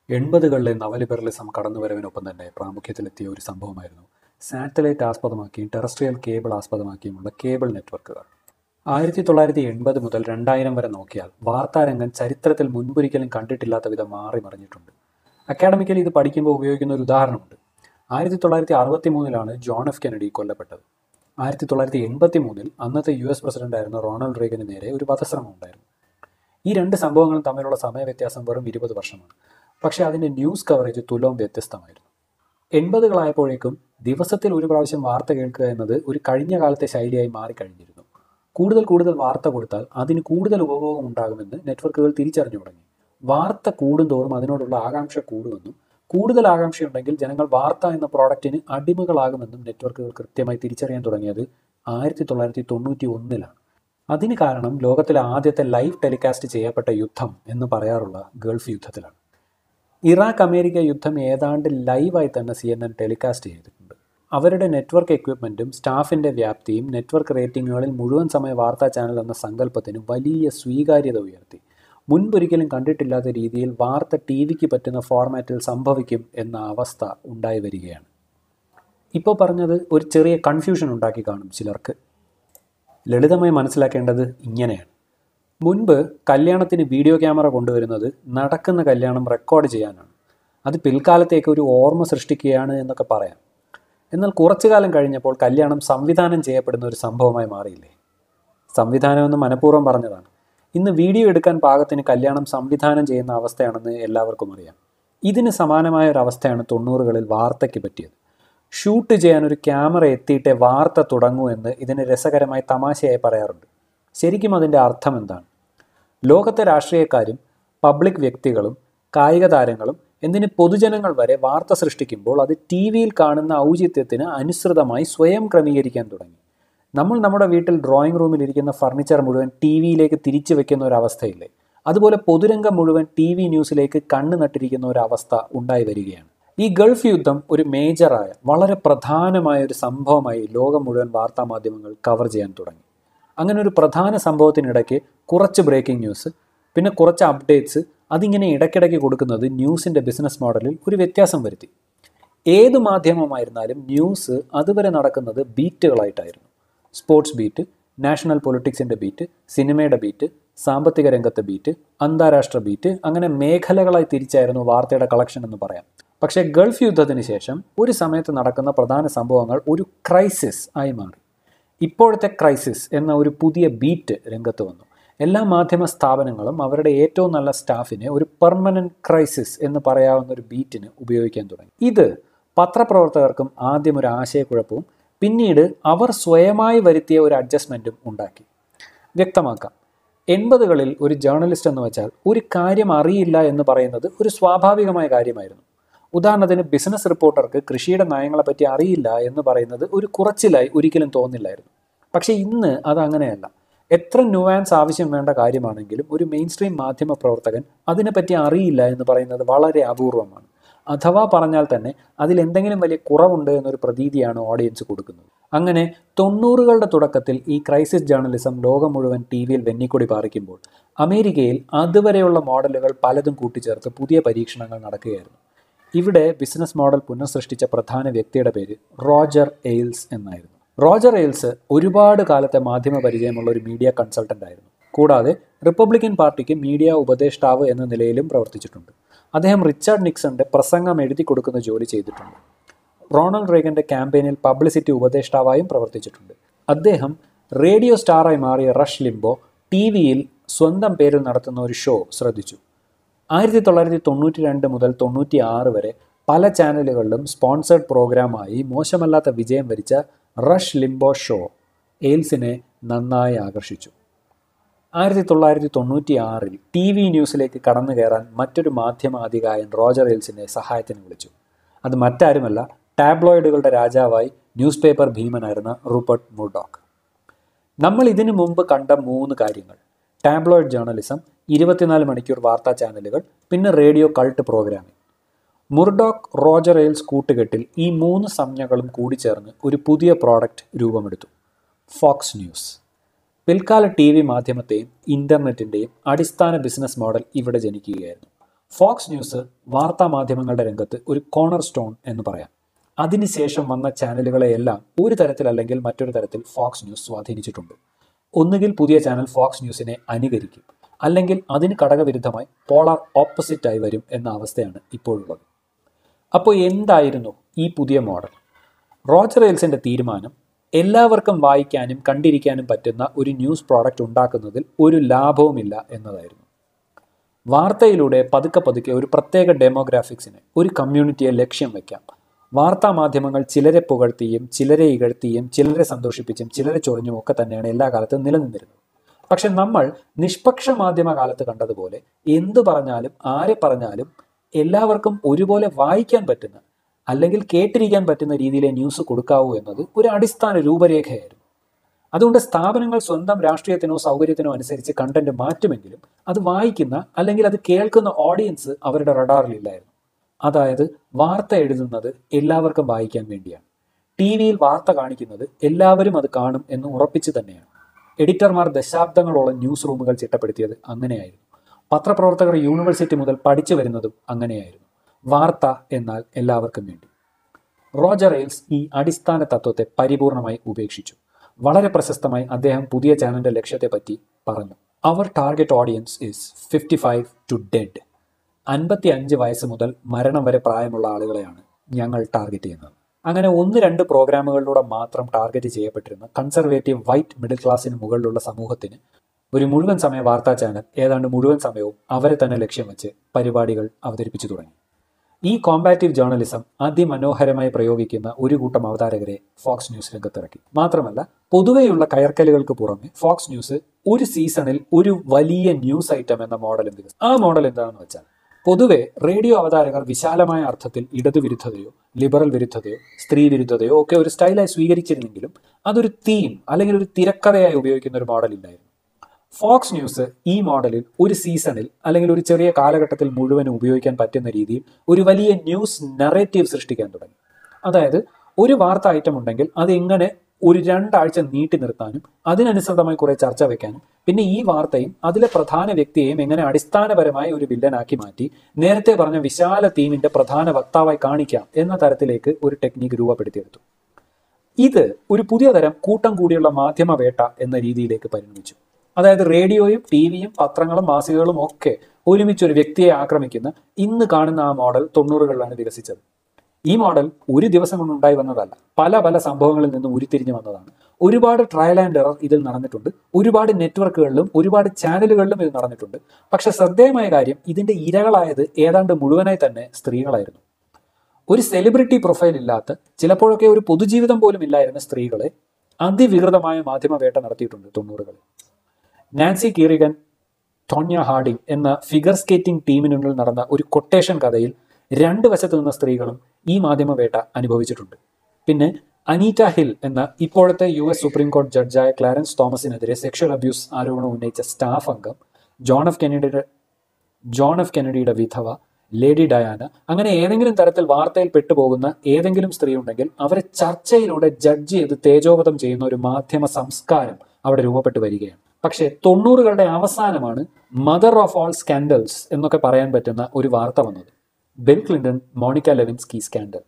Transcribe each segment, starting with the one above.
എൺപതുകളിലെ നവലിബറലിസം കടന്നുവരവിനൊപ്പം തന്നെ പ്രാമുഖ്യത്തിലെത്തിയ ഒരു സംഭവമായിരുന്നു സാറ്റലൈറ്റ് ആസ്പദമാക്കിയും ടെറസ്ട്രിയൽ കേബിൾ ആസ്പദമാക്കിയുമുള്ള കേബിൾ നെറ്റ്വർക്കുകൾ ആയിരത്തി തൊള്ളായിരത്തി എൺപത് മുതൽ രണ്ടായിരം വരെ നോക്കിയാൽ വാർത്താരംഗം ചരിത്രത്തിൽ മുൻപൊരിക്കലും കണ്ടിട്ടില്ലാത്ത വിധം മാറി മറിഞ്ഞിട്ടുണ്ട് അക്കാഡമിക്കലി ഇത് പഠിക്കുമ്പോൾ ഉപയോഗിക്കുന്ന ഒരു ഉദാഹരണമുണ്ട് ആയിരത്തി തൊള്ളായിരത്തി അറുപത്തി മൂന്നിലാണ് ജോൺ എഫ് കെനഡി കൊല്ലപ്പെട്ടത് ആയിരത്തി തൊള്ളായിരത്തി എൺപത്തി മൂന്നിൽ അന്നത്തെ യു എസ് പ്രസിഡന്റായിരുന്ന റൊണാൾഡ് റേഗന് നേരെ ഒരു വധശ്രമം ഉണ്ടായിരുന്നു ഈ രണ്ട് സംഭവങ്ങളും തമ്മിലുള്ള സമയവ്യത്യാസം വെറും ഇരുപത് വർഷമാണ് പക്ഷേ അതിൻ്റെ ന്യൂസ് കവറേജ് തുലവും വ്യത്യസ്തമായിരുന്നു എൺപതുകളായപ്പോഴേക്കും ദിവസത്തിൽ ഒരു പ്രാവശ്യം വാർത്ത കേൾക്കുക എന്നത് ഒരു കഴിഞ്ഞ കാലത്തെ ശൈലിയായി മാറിക്കഴിഞ്ഞിരുന്നു കൂടുതൽ കൂടുതൽ വാർത്ത കൊടുത്താൽ അതിന് കൂടുതൽ ഉപഭോഗം ഉണ്ടാകുമെന്ന് നെറ്റ്വർക്കുകൾ തിരിച്ചറിഞ്ഞു തുടങ്ങി വാർത്ത കൂടുന്തോറും അതിനോടുള്ള ആകാംക്ഷ കൂടുമെന്നും കൂടുതൽ ആകാംക്ഷയുണ്ടെങ്കിൽ ജനങ്ങൾ വാർത്ത എന്ന പ്രോഡക്റ്റിന് അടിമകളാകുമെന്നും നെറ്റ്വർക്കുകൾ കൃത്യമായി തിരിച്ചറിയാൻ തുടങ്ങിയത് ആയിരത്തി തൊള്ളായിരത്തി തൊണ്ണൂറ്റി ഒന്നിലാണ് അതിന് കാരണം ലോകത്തിലെ ആദ്യത്തെ ലൈവ് ടെലികാസ്റ്റ് ചെയ്യപ്പെട്ട യുദ്ധം എന്ന് പറയാറുള്ള ഗൾഫ് യുദ്ധത്തിലാണ് ഇറാഖ് അമേരിക്ക യുദ്ധം ഏതാണ്ട് ലൈവായി തന്നെ സി എൻ എൻ ടെലികാസ്റ്റ് ചെയ്തിട്ടുണ്ട് അവരുടെ നെറ്റ്വർക്ക് എക്വിപ്മെൻറ്റും സ്റ്റാഫിൻ്റെ വ്യാപ്തിയും നെറ്റ്വർക്ക് റേറ്റിംഗുകളിൽ മുഴുവൻ സമയ വാർത്താ ചാനൽ എന്ന സങ്കല്പത്തിന് വലിയ സ്വീകാര്യത ഉയർത്തി മുൻപൊരിക്കലും കണ്ടിട്ടില്ലാത്ത രീതിയിൽ വാർത്ത ടി വിക്ക് പറ്റുന്ന ഫോർമാറ്റിൽ സംഭവിക്കും എന്ന അവസ്ഥ ഉണ്ടായി വരികയാണ് ഇപ്പോൾ പറഞ്ഞത് ഒരു ചെറിയ കൺഫ്യൂഷൻ ഉണ്ടാക്കി കാണും ചിലർക്ക് ലളിതമായി മനസ്സിലാക്കേണ്ടത് ഇങ്ങനെയാണ് മുൻപ് കല്യാണത്തിന് വീഡിയോ ക്യാമറ കൊണ്ടുവരുന്നത് നടക്കുന്ന കല്യാണം റെക്കോർഡ് ചെയ്യാനാണ് അത് പിൽക്കാലത്തേക്ക് ഒരു ഓർമ്മ സൃഷ്ടിക്കുകയാണ് എന്നൊക്കെ പറയാം എന്നാൽ കുറച്ചു കാലം കഴിഞ്ഞപ്പോൾ കല്യാണം സംവിധാനം ചെയ്യപ്പെടുന്ന ഒരു സംഭവമായി മാറിയില്ലേ സംവിധാനം എന്ന് മനഃപൂർവ്വം പറഞ്ഞതാണ് ഇന്ന് വീഡിയോ എടുക്കാൻ പാകത്തിന് കല്യാണം സംവിധാനം ചെയ്യുന്ന അവസ്ഥയാണെന്ന് എല്ലാവർക്കും അറിയാം ഇതിന് സമാനമായ ഒരു അവസ്ഥയാണ് തൊണ്ണൂറുകളിൽ വാർത്തയ്ക്ക് പറ്റിയത് ഷൂട്ട് ചെയ്യാൻ ഒരു ക്യാമറ എത്തിയിട്ടേ വാർത്ത തുടങ്ങൂ എന്ന് ഇതിന് രസകരമായി തമാശയായി പറയാറുണ്ട് ശരിക്കും അതിൻ്റെ അർത്ഥം എന്താണ് ലോകത്തെ രാഷ്ട്രീയക്കാരും പബ്ലിക് വ്യക്തികളും കായിക താരങ്ങളും എന്തിന് പൊതുജനങ്ങൾ വരെ വാർത്ത സൃഷ്ടിക്കുമ്പോൾ അത് ടി വിയിൽ കാണുന്ന ഔചിത്യത്തിന് അനുസൃതമായി സ്വയം ക്രമീകരിക്കാൻ തുടങ്ങി നമ്മൾ നമ്മുടെ വീട്ടിൽ ഡ്രോയിങ് റൂമിൽ ഇരിക്കുന്ന ഫർണിച്ചർ മുഴുവൻ ടി വിയിലേക്ക് തിരിച്ചു വെക്കുന്ന ഒരു അവസ്ഥയില്ലേ അതുപോലെ പൊതുരംഗം മുഴുവൻ ടി വി ന്യൂസിലേക്ക് കണ്ണു നട്ടിരിക്കുന്ന ഒരു അവസ്ഥ ഉണ്ടായി വരികയാണ് ഈ ഗൾഫ് യുദ്ധം ഒരു മേജറായ വളരെ പ്രധാനമായ ഒരു സംഭവമായി ലോകം മുഴുവൻ വാർത്താ മാധ്യമങ്ങൾ കവർ ചെയ്യാൻ തുടങ്ങി അങ്ങനെ ഒരു പ്രധാന സംഭവത്തിനിടയ്ക്ക് കുറച്ച് ബ്രേക്കിംഗ് ന്യൂസ് പിന്നെ കുറച്ച് അപ്ഡേറ്റ്സ് അതിങ്ങനെ ഇടയ്ക്കിടയ്ക്ക് കൊടുക്കുന്നത് ന്യൂസിൻ്റെ ബിസിനസ് മോഡലിൽ ഒരു വ്യത്യാസം വരുത്തി ഏത് മാധ്യമമായിരുന്നാലും ന്യൂസ് അതുവരെ നടക്കുന്നത് ബീറ്റുകളായിട്ടായിരുന്നു സ്പോർട്സ് ബീറ്റ് നാഷണൽ പൊളിറ്റിക്സിൻ്റെ ബീറ്റ് സിനിമയുടെ ബീറ്റ് സാമ്പത്തിക രംഗത്തെ ബീറ്റ് അന്താരാഷ്ട്ര ബീറ്റ് അങ്ങനെ മേഖലകളായി തിരിച്ചായിരുന്നു വാർത്തയുടെ കളക്ഷൻ എന്ന് പറയാം പക്ഷേ ഗൾഫ് യുദ്ധത്തിന് ശേഷം ഒരു സമയത്ത് നടക്കുന്ന പ്രധാന സംഭവങ്ങൾ ഒരു ക്രൈസിസ് ആയി മാറി ഇപ്പോഴത്തെ ക്രൈസിസ് എന്ന ഒരു പുതിയ ബീറ്റ് രംഗത്ത് വന്നു എല്ലാ മാധ്യമ സ്ഥാപനങ്ങളും അവരുടെ ഏറ്റവും നല്ല സ്റ്റാഫിനെ ഒരു പെർമനന്റ് ക്രൈസിസ് എന്ന് പറയാവുന്ന ഒരു ബീറ്റിന് ഉപയോഗിക്കാൻ തുടങ്ങി ഇത് പത്രപ്രവർത്തകർക്കും ആദ്യം ഒരു ആശയക്കുഴപ്പവും പിന്നീട് അവർ സ്വയമായി വരുത്തിയ ഒരു അഡ്ജസ്റ്റ്മെൻറ്റും ഉണ്ടാക്കി വ്യക്തമാക്കാം എൺപതുകളിൽ ഒരു ജേർണലിസ്റ്റ് എന്ന് വെച്ചാൽ ഒരു കാര്യം അറിയില്ല എന്ന് പറയുന്നത് ഒരു സ്വാഭാവികമായ കാര്യമായിരുന്നു ഉദാഹരണത്തിന് ബിസിനസ് റിപ്പോർട്ടർക്ക് കൃഷിയുടെ നയങ്ങളെപ്പറ്റി അറിയില്ല എന്ന് പറയുന്നത് ഒരു കുറച്ചിലായി ഒരിക്കലും തോന്നില്ലായിരുന്നു പക്ഷേ ഇന്ന് അത് അങ്ങനെയല്ല എത്ര ന്യൂവാൻസ് ആവശ്യം വേണ്ട കാര്യമാണെങ്കിലും ഒരു മെയിൻ സ്ട്രീം മാധ്യമ പ്രവർത്തകൻ അതിനെപ്പറ്റി അറിയില്ല എന്ന് പറയുന്നത് വളരെ അപൂർവമാണ് അഥവാ പറഞ്ഞാൽ തന്നെ അതിൽ എന്തെങ്കിലും വലിയ കുറവുണ്ട് എന്നൊരു പ്രതീതിയാണ് ഓഡിയൻസ് കൊടുക്കുന്നത് അങ്ങനെ തൊണ്ണൂറുകളുടെ തുടക്കത്തിൽ ഈ ക്രൈസിസ് ജേർണലിസം ലോകം മുഴുവൻ ടി വിയിൽ വെന്നിക്കൊടി പാറിക്കുമ്പോൾ അമേരിക്കയിൽ അതുവരെയുള്ള മോഡലുകൾ പലതും കൂട്ടിച്ചേർത്ത് പുതിയ പരീക്ഷണങ്ങൾ നടക്കുകയായിരുന്നു ഇവിടെ ബിസിനസ് മോഡൽ പുനഃസൃഷ്ടിച്ച പ്രധാന വ്യക്തിയുടെ പേര് റോജർ എയിൽസ് എന്നായിരുന്നു റോജർ എയിൽസ് ഒരുപാട് കാലത്തെ മാധ്യമ പരിചയമുള്ള ഒരു മീഡിയ കൺസൾട്ടൻ്റ് ആയിരുന്നു കൂടാതെ റിപ്പബ്ലിക്കൻ പാർട്ടിക്ക് മീഡിയ ഉപദേഷ്ടാവ് എന്ന നിലയിലും പ്രവർത്തിച്ചിട്ടുണ്ട് അദ്ദേഹം റിച്ചാർഡ് നിക്സന്റെ പ്രസംഗം എഴുതി കൊടുക്കുന്ന ജോലി ചെയ്തിട്ടുണ്ട് റോണൾഡ് റേഗന്റെ ക്യാമ്പയിനിൽ പബ്ലിസിറ്റി ഉപദേഷ്ടാവായും പ്രവർത്തിച്ചിട്ടുണ്ട് അദ്ദേഹം റേഡിയോ സ്റ്റാറായി മാറിയ റഷ് ലിംബോ ടി വിയിൽ സ്വന്തം പേരിൽ നടത്തുന്ന ഒരു ഷോ ശ്രദ്ധിച്ചു ആയിരത്തി തൊള്ളായിരത്തി തൊണ്ണൂറ്റി രണ്ട് മുതൽ തൊണ്ണൂറ്റി ആറ് വരെ പല ചാനലുകളിലും സ്പോൺസേഡ് പ്രോഗ്രാമായി മോശമല്ലാത്ത വിജയം വരിച്ച റഷ് ലിംബോ ഷോ എയിൽസിനെ നന്നായി ആകർഷിച്ചു ആയിരത്തി തൊള്ളായിരത്തി തൊണ്ണൂറ്റി ആറിൽ ടി വി ന്യൂസിലേക്ക് കടന്നു കയറാൻ മറ്റൊരു മാധ്യമ അധികായൻ റോജർ എയിൽസിനെ സഹായത്തിന് വിളിച്ചു അത് മറ്റാരുമല്ല ടാബ്ലോയിഡുകളുടെ രാജാവായി ന്യൂസ് പേപ്പർ ഭീമനായിരുന്ന റൂപ്പർട്ട് മുർഡോക്ക് നമ്മൾ ഇതിനു മുമ്പ് കണ്ട മൂന്ന് കാര്യങ്ങൾ ടാബ്ലോയിഡ് ജേർണലിസം ഇരുപത്തിനാല് മണിക്കൂർ വാർത്താ ചാനലുകൾ പിന്നെ radio cult programming Murdoch Roger Ailes കൂട്ടുകെട്ടിൽ ഈ മൂന്ന് സംജ്ഞകളും കൂടിച്ചേർന്ന് ഒരു പുതിയ പ്രോഡക്റ്റ് രൂപമെടുത്തു ഫോക്സ് ന്യൂസ് പിൽക്കാല ടി വി മാധ്യമത്തെയും ഇൻ്റർനെറ്റിൻ്റെയും അടിസ്ഥാന ബിസിനസ് മോഡൽ ഇവിടെ ജനിക്കുകയായിരുന്നു ഫോക്സ് ന്യൂസ് വാർത്താ മാധ്യമങ്ങളുടെ രംഗത്ത് ഒരു കോണർ സ്റ്റോൺ എന്ന് പറയാം അതിനുശേഷം വന്ന ചാനലുകളെയെല്ലാം ഒരു തരത്തിൽ അല്ലെങ്കിൽ മറ്റൊരു തരത്തിൽ ഫോക്സ് ന്യൂസ് സ്വാധീനിച്ചിട്ടുണ്ട് ഒന്നുകിൽ പുതിയ ചാനൽ ഫോക്സ് ന്യൂസിനെ അനുകരിക്കും അല്ലെങ്കിൽ അതിന് ഘടകവിരുദ്ധമായി പോളാർ ഓപ്പോസിറ്റായി വരും എന്ന അവസ്ഥയാണ് ഇപ്പോഴുള്ളത് അപ്പോൾ എന്തായിരുന്നു ഈ പുതിയ മോഡൽ റോജർ എൽസിന്റെ തീരുമാനം എല്ലാവർക്കും വായിക്കാനും കണ്ടിരിക്കാനും പറ്റുന്ന ഒരു ന്യൂസ് പ്രോഡക്റ്റ് ഉണ്ടാക്കുന്നതിൽ ഒരു ലാഭവുമില്ല എന്നതായിരുന്നു വാർത്തയിലൂടെ പതുക്കെ പതുക്കെ ഒരു പ്രത്യേക ഡെമോഗ്രാഫിക്സിനെ ഒരു കമ്മ്യൂണിറ്റിയെ ലക്ഷ്യം വയ്ക്കാം വാർത്താ മാധ്യമങ്ങൾ ചിലരെ പുകഴ്ത്തിയും ചിലരെ ഇകഴ്ത്തിയും ചിലരെ സന്തോഷിപ്പിച്ചും ചിലരെ ചൊറിഞ്ഞും ഒക്കെ തന്നെയാണ് എല്ലാ കാലത്തും നിലനിന്നിരുന്നത് പക്ഷെ നമ്മൾ നിഷ്പക്ഷ മാധ്യമ കാലത്ത് കണ്ടതുപോലെ എന്തു പറഞ്ഞാലും ആരെ പറഞ്ഞാലും എല്ലാവർക്കും ഒരുപോലെ വായിക്കാൻ പറ്റുന്ന അല്ലെങ്കിൽ കേട്ടിരിക്കാൻ പറ്റുന്ന രീതിയിലെ ന്യൂസ് കൊടുക്കാവൂ എന്നത് ഒരു അടിസ്ഥാന രൂപരേഖയായിരുന്നു അതുകൊണ്ട് സ്ഥാപനങ്ങൾ സ്വന്തം രാഷ്ട്രീയത്തിനോ സൗകര്യത്തിനോ അനുസരിച്ച് കണ്ടന്റ് മാറ്റുമെങ്കിലും അത് വായിക്കുന്ന അല്ലെങ്കിൽ അത് കേൾക്കുന്ന ഓഡിയൻസ് അവരുടെ റഡാറിലില്ലായിരുന്നു അതായത് വാർത്ത എഴുതുന്നത് എല്ലാവർക്കും വായിക്കാൻ വേണ്ടിയാണ് ടി വിയിൽ വാർത്ത കാണിക്കുന്നത് എല്ലാവരും അത് കാണും എന്ന് ഉറപ്പിച്ചു തന്നെയാണ് എഡിറ്റർമാർ ദശാബ്ദങ്ങളോളം ന്യൂസ് റൂമുകൾ ചിട്ടപ്പെടുത്തിയത് അങ്ങനെയായിരുന്നു പത്രപ്രവർത്തകർ യൂണിവേഴ്സിറ്റി മുതൽ പഠിച്ചു വരുന്നതും അങ്ങനെയായിരുന്നു വാർത്ത എന്നാൽ എല്ലാവർക്കും വേണ്ടി റോജർ എയിൽസ് ഈ അടിസ്ഥാന തത്വത്തെ പരിപൂർണമായി ഉപേക്ഷിച്ചു വളരെ പ്രശസ്തമായി അദ്ദേഹം പുതിയ ചാനലിന്റെ ലക്ഷ്യത്തെപ്പറ്റി പറഞ്ഞു അവർ target audience is fifty five to dead അൻപത്തി അഞ്ച് വയസ്സ് മുതൽ മരണം വരെ പ്രായമുള്ള ആളുകളെയാണ് ഞങ്ങൾ ടാർഗറ്റ് ചെയ്യുന്നത് അങ്ങനെ ഒന്ന് രണ്ട് പ്രോഗ്രാമുകളിലൂടെ മാത്രം ടാർഗറ്റ് ചെയ്യപ്പെട്ടിരുന്ന കൺസർവേറ്റീവ് വൈറ്റ് മിഡിൽ ക്ലാസ്സിന് മുകളിലുള്ള സമൂഹത്തിന് ഒരു മുഴുവൻ സമയ വാർത്താ ചാനൽ ഏതാണ്ട് മുഴുവൻ സമയവും അവരെ തന്നെ ലക്ഷ്യം വെച്ച് പരിപാടികൾ അവതരിപ്പിച്ചു തുടങ്ങി ഈ കോമ്പാറ്റീവ് ജേർണലിസം അതിമനോഹരമായി പ്രയോഗിക്കുന്ന ഒരു കൂട്ടം അവതാരകരെ ഫോക്സ് ന്യൂസ് രംഗത്തിറക്കി മാത്രമല്ല പൊതുവെയുള്ള കയർക്കലുകൾക്ക് പുറമെ ഫോക്സ് ന്യൂസ് ഒരു സീസണിൽ ഒരു വലിയ ന്യൂസ് ഐറ്റം എന്ന മോഡലും വികസിച്ചു ആ മോഡൽ എന്താണെന്ന് വെച്ചാൽ പൊതുവെ റേഡിയോ അവതാരകർ വിശാലമായ അർത്ഥത്തിൽ ഇടതുവിരുദ്ധതയോ ലിബറൽ വിരുദ്ധതയോ സ്ത്രീ വിരുദ്ധതയോ ഒക്കെ ഒരു സ്റ്റൈലായി സ്വീകരിച്ചിരുന്നെങ്കിലും അതൊരു തീം അല്ലെങ്കിൽ ഒരു തിരക്കഥയായി ഉപയോഗിക്കുന്ന ഒരു മോഡൽ ഇല്ലായിരുന്നു ഫോക്സ് ന്യൂസ് ഈ മോഡലിൽ ഒരു സീസണിൽ അല്ലെങ്കിൽ ഒരു ചെറിയ കാലഘട്ടത്തിൽ മുഴുവനും ഉപയോഗിക്കാൻ പറ്റുന്ന രീതിയിൽ ഒരു വലിയ ന്യൂസ് നറേറ്റീവ് സൃഷ്ടിക്കാൻ തുടങ്ങി അതായത് ഒരു വാർത്ത ഐറ്റം ഉണ്ടെങ്കിൽ അത് എങ്ങനെ ഒരു രണ്ടാഴ്ച നീട്ടി നിർത്താനും അതിനനുസൃതമായി കുറെ ചർച്ച വെക്കാനും പിന്നെ ഈ വാർത്തയും അതിലെ പ്രധാന വ്യക്തിയെയും എങ്ങനെ അടിസ്ഥാനപരമായി ഒരു വില്ലനാക്കി മാറ്റി നേരത്തെ പറഞ്ഞ വിശാല തീമിന്റെ പ്രധാന വക്താവായി കാണിക്കാം എന്ന തരത്തിലേക്ക് ഒരു ടെക്നീക്ക് രൂപപ്പെടുത്തിയെടുത്തു ഇത് ഒരു പുതിയ തരം കൂട്ടം കൂടിയുള്ള മാധ്യമ വേട്ട എന്ന രീതിയിലേക്ക് പരിണമിച്ചു അതായത് റേഡിയോയും ടി വിയും പത്രങ്ങളും മാസികകളും ഒക്കെ ഒരുമിച്ച് ഒരു വ്യക്തിയെ ആക്രമിക്കുന്ന ഇന്ന് കാണുന്ന ആ മോഡൽ തൊണ്ണൂറുകളിലാണ് വികസിച്ചത് ഈ മോഡൽ ഒരു ദിവസം കൊണ്ട് ഉണ്ടായി വന്നതല്ല പല പല സംഭവങ്ങളിൽ നിന്നും ഉരുത്തിരിഞ്ഞു വന്നതാണ് ഒരുപാട് ട്രയൽ ആൻഡ് എറർ ഇതിൽ നടന്നിട്ടുണ്ട് ഒരുപാട് നെറ്റ്വർക്കുകളിലും ഒരുപാട് ചാനലുകളിലും ഇത് നടന്നിട്ടുണ്ട് പക്ഷെ ശ്രദ്ധേയമായ കാര്യം ഇതിന്റെ ഇരകളായത് ഏതാണ്ട് മുഴുവനായി തന്നെ സ്ത്രീകളായിരുന്നു ഒരു സെലിബ്രിറ്റി പ്രൊഫൈൽ ഇല്ലാത്ത ചിലപ്പോഴൊക്കെ ഒരു പൊതുജീവിതം പോലും ഇല്ലായിരുന്ന സ്ത്രീകളെ അതിവികൃതമായ മാധ്യമ വേട്ട നടത്തിയിട്ടുണ്ട് തൊണ്ണൂറുകളിൽ നാൻസി കീറിഗൻ ടോണ്യ ഹാർഡിംഗ് എന്ന ഫിഗർ സ്കേറ്റിംഗ് ടീമിനുള്ളിൽ നടന്ന ഒരു കൊട്ടേഷൻ കഥയിൽ രണ്ട് വശത്തു നിന്ന സ്ത്രീകളും ഈ മാധ്യമവേട്ട അനുഭവിച്ചിട്ടുണ്ട് പിന്നെ അനീറ്റ ഹിൽ എന്ന ഇപ്പോഴത്തെ യു എസ് സുപ്രീം കോടതി ജഡ്ജായ ക്ലാരൻസ് തോമസിനെതിരെ സെക്ഷൽ അബ്യൂസ് ആരോപണം ഉന്നയിച്ച സ്റ്റാഫ് അംഗം ജോൺ എഫ് കെനഡിയുടെ ജോൺ എഫ് കെനഡിയുടെ വിധവ ലേഡി ഡയാന അങ്ങനെ ഏതെങ്കിലും തരത്തിൽ വാർത്തയിൽ പെട്ടുപോകുന്ന ഏതെങ്കിലും സ്ത്രീ ഉണ്ടെങ്കിൽ അവരെ ചർച്ചയിലൂടെ ജഡ്ജ് ചെയ്ത് തേജോവധം ചെയ്യുന്ന ഒരു മാധ്യമ സംസ്കാരം അവിടെ രൂപപ്പെട്ടു വരികയാണ് പക്ഷേ തൊണ്ണൂറുകളുടെ അവസാനമാണ് മദർ ഓഫ് ഓൾ സ്കാൻഡൽസ് എന്നൊക്കെ പറയാൻ പറ്റുന്ന ഒരു വാർത്ത വന്നത് Bill Clinton Monica Lewinsky scandal